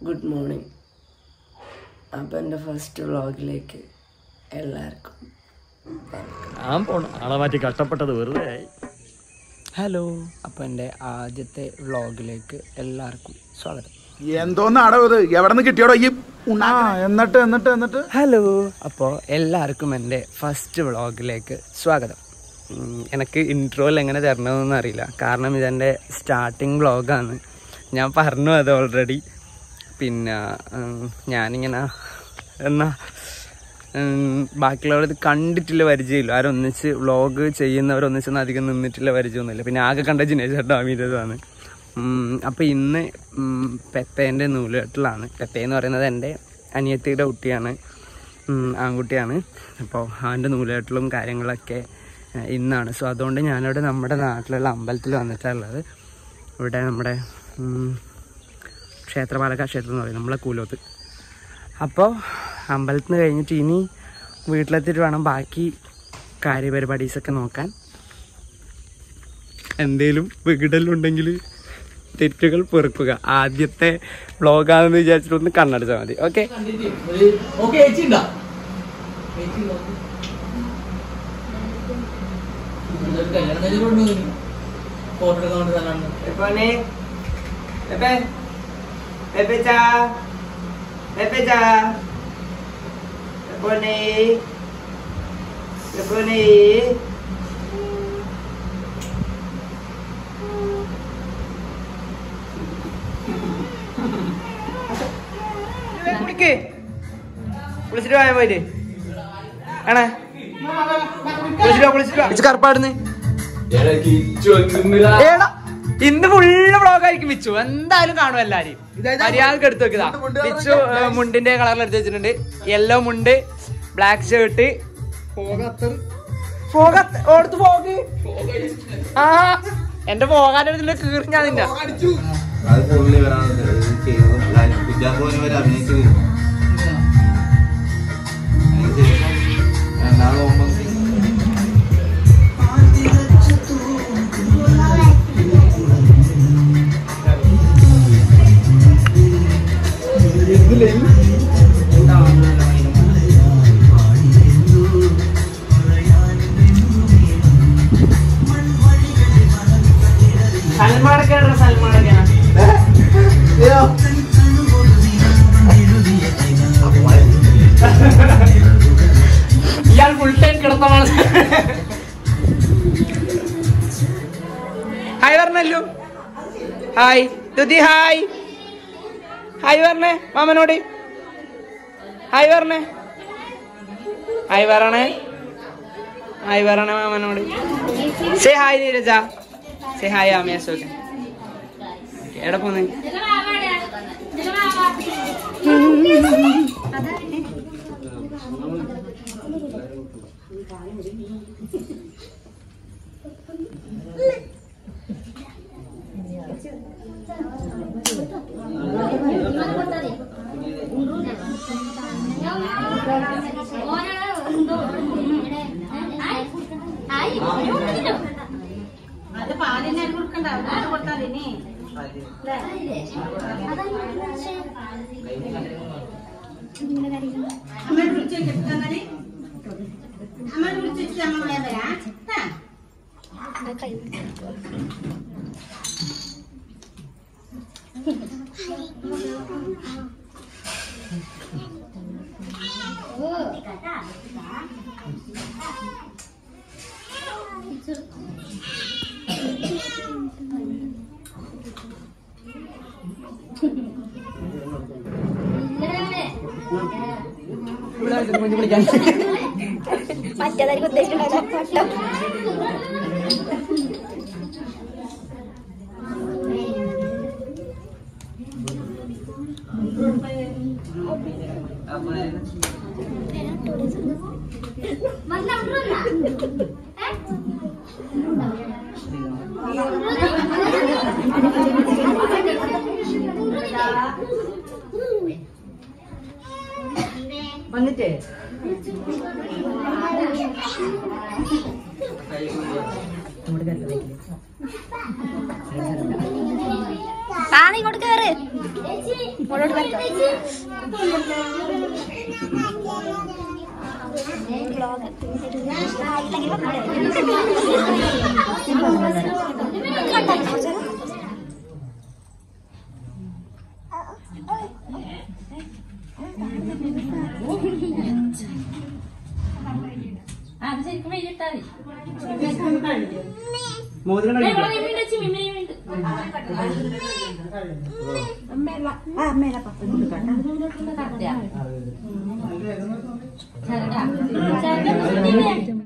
Good morning അപ്പം എൻ്റെ first വ്ളോഗിലേക്ക് എല്ലാവർക്കും ഞാൻ പോണം ആളെ മാറ്റി കഷ്ടപ്പെട്ടത് വെറുതെ ആയി ഹലോ അപ്പോൾ എൻ്റെ ആദ്യത്തെ വ്ളോഗിലേക്ക് എല്ലാവർക്കും സ്വാഗതം എന്തോന്നാടോ ഇത് എവിടെ നിന്ന് കിട്ടിയോടോ ഈ ആ എന്നിട്ട് എന്നിട്ട് എന്നിട്ട് ഹലോ അപ്പോൾ എല്ലാവർക്കും എൻ്റെ ഫസ്റ്റ് വ്ളോഗിലേക്ക് സ്വാഗതം ഉം, എനിക്ക് ഇൻട്രോയിൽ എങ്ങനെ തരണമെന്നൊന്നും അറിയില്ല കാരണം ഇതെൻ്റെ സ്റ്റാർട്ടിങ് വ്ളോഗാണ് ഞാൻ പറഞ്ഞു അത് ഓൾറെഡി പിന്നെ ഉം, ഞാനിങ്ങനെ എന്നാ ഉം, ബാക്കിയുള്ളവർ ഇത് കണ്ടിട്ടില്ല പരിചയമില്ല ആരൊന്നിച്ച് വ്ളോഗ് ചെയ്യുന്നവരൊന്നിച്ചൊന്നും അധികം നിന്നിട്ടില്ല പരിചയമൊന്നുമില്ല പിന്നെ ആകെ കണ്ട ജിനേഷ് ചേട്ടാ അമീരതാണ് അപ്പോൾ ഇന്ന് ഉം, പെപ്പേൻ്റെ നൂലുകെട്ടിലാണ് പെപ്പ എന്ന് പറയുന്നത് എൻ്റെ അനിയത്തിയുടെ കുട്ടിയാണ് ഉം, ആൺകുട്ടിയാണ് അപ്പോൾ അവൻ്റെ നൂലുകെട്ടിലും കാര്യങ്ങളൊക്കെ ഏഹ്, ഇന്നാണ് സോ അതുകൊണ്ട് ഞാനിവിടെ നമ്മുടെ നാട്ടിലുള്ള അമ്പലത്തിൽ വന്നിട്ടുള്ളത് ഇവിടെ നമ്മുടെ ഉം, ക്ഷേത്രപാലക ക്ഷേത്രം എന്ന് പറയും നമ്മളെ കൂലോത്ത് അപ്പോൾ അമ്പലത്തിൽ നിന്ന് കഴിഞ്ഞിട്ട് ഇനി വീട്ടിലെത്തിയിട്ട് വേണം ബാക്കി കാര്യപരിപാടീസൊക്കെ നോക്കാൻ എന്തേലും വികിടലുണ്ടെങ്കിൽ തെറ്റുകൾ പൊറുക്കുക ആദ്യത്തെ വ്ളോഗാണെന്ന് വിചാരിച്ചിട്ട് ഒന്ന് കണ്ണടച്ചാൽ മതി ഓക്കെ ഓക്കെ ഏച്ചിണ്ടാ കല്യാണം കഴിഞ്ഞിട്ടുണ്ട് ഫോട്ടോ എടുക്കാൻ വേണ്ടി തന്നെയാണ് കുടിക്ക് കുളിച്ചിട്ട് പോയാ പോയിട്ട് ആണേ കുളിച്ചിട്ട് കുളിച്ചിട്ട് കറുപ്പാടുന്ന് ഏടാ ഇന്ന് ഫുള്ള് വ്ളോഗ് ആയിരിക്കും വിച്ചു എന്തായാലും കാണും എല്ലാരും മര്യാദക്ക് എടുത്ത് വെക്കതാ വിച്ചു ഏ, മുണ്ടിന്റെ കളറിൽ എടുത്ത് വെച്ചിട്ടുണ്ട് യെല്ലോ മുണ്ട് ബ്ലാക്ക് ഷർട്ട് ഫോഗ് ഓടുത്ത് ഫോഗ് ആ എന്റെ പോകാനെടുത്തില്ല കീറി ഞാൻ നിന്റെ അത് പുള്ളി വരാൻ ചെയ്തത് കുജാബോനെ വരെ അഭിനയിച്ചത് അതിനുശേഷം രണ്ടാമത് പോകുമ്പോൾ സൽമാനൊക്കെയാണ് സൽമാനൊക്കെയാണ് ഇയാൾ ഫുൾ ടൈം കിടത്തമാണ് ഹായ് പറഞ്ഞല്ലോ ഹായ് തുതി ഹായ് ഹായ് പറഞ്ഞേ മാമനോട് ഹായ് പറഞ്ഞേ ഹായ് പറയണേ ഹായ് പറയണേ മാമനോട് say hi Neeraja say hi ആമിയാസോക്കെ എവിടെ പോന്ന് അത് പാലിനെ കൊടുക്കണ്ട അത് കൊടുത്താൽ ഇനി അമ്മ വിളിച്ചു വെച്ചിട്ടാൽ അമ്മ വിളിച്ചു വെച്ചിട്ട് അമ്മ ഇവിടെ വരാം ട്ടാ. മറ്റേതായിരിക്കും ഉദ്ദേശിച്ചിട്ടുണ്ടാവില്ല വന്നിട്ടേ റാണി ഇങ്ങോട്ട് കേറ് ഇങ്ങോട്ട് വരട്ടെ അത് ശരിക്കും വെയിലിട്ടാ മതി മോതിരം ചെറുതാ ചെറുതാ